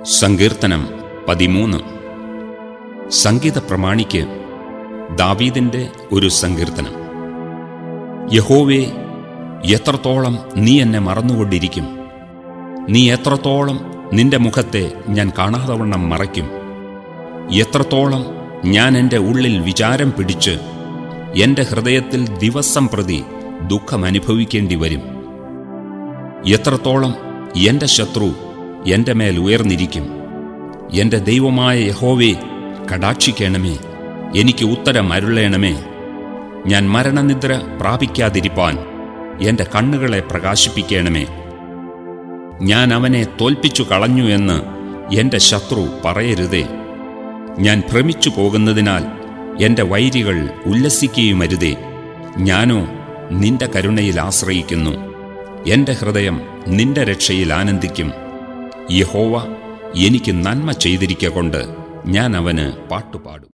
സങ്കീർത്തനം പതിമൂന്ന് സംഗീത പ്രമാണിക്ക് ദാവീദിന്റെ ഒരു സങ്കീർത്തനം യഹോവേ എത്രത്തോളം നീ എന്നെ മറന്നുകൊണ്ടിരിക്കും നീ എത്രത്തോളം നിന്റെ മുഖത്തെ ഞാൻ കാണാതവണ്ണം മറയ്ക്കും എത്രത്തോളം ഞാൻ എൻ്റെ ഉള്ളിൽ വിചാരം പിടിച്ച് എൻ്റെ ഹൃദയത്തിൽ ദിവസം പ്രതി ദുഃഖമനുഭവിക്കേണ്ടി വരും എത്രത്തോളം എൻ്റെ ശത്രു എൻ്റെ മേൽ ഉയർന്നിരിക്കും എൻ്റെ ദൈവമായ യഹോവേ കടാക്ഷിക്കണമേ എനിക്ക് ഉത്തരം അരുളേണമേ ഞാൻ മരണനിദ്ര പ്രാപിക്കാതിരിപ്പാൻ എൻ്റെ കണ്ണുകളെ പ്രകാശിപ്പിക്കണമേ ഞാൻ അവനെ തോൽപ്പിച്ചു കളഞ്ഞു എന്ന് എൻ്റെ ശത്രു പറയരുതേ ഞാൻ ഭ്രമിച്ചു പോകുന്നതിനാൽ എൻ്റെ വൈരികൾ ഉല്ലസിക്കുകയുമരുതേ ഞാനോ നിന്റെ കരുണയിൽ ആശ്രയിക്കുന്നു എൻ്റെ ഹൃദയം നിന്റെ രക്ഷയിൽ ആനന്ദിക്കും യഹോവ എനിക്ക് നന്മ ചെയ്തിരിക്കൊണ്ട് ഞാൻ അവന് പാട്ടുപാടും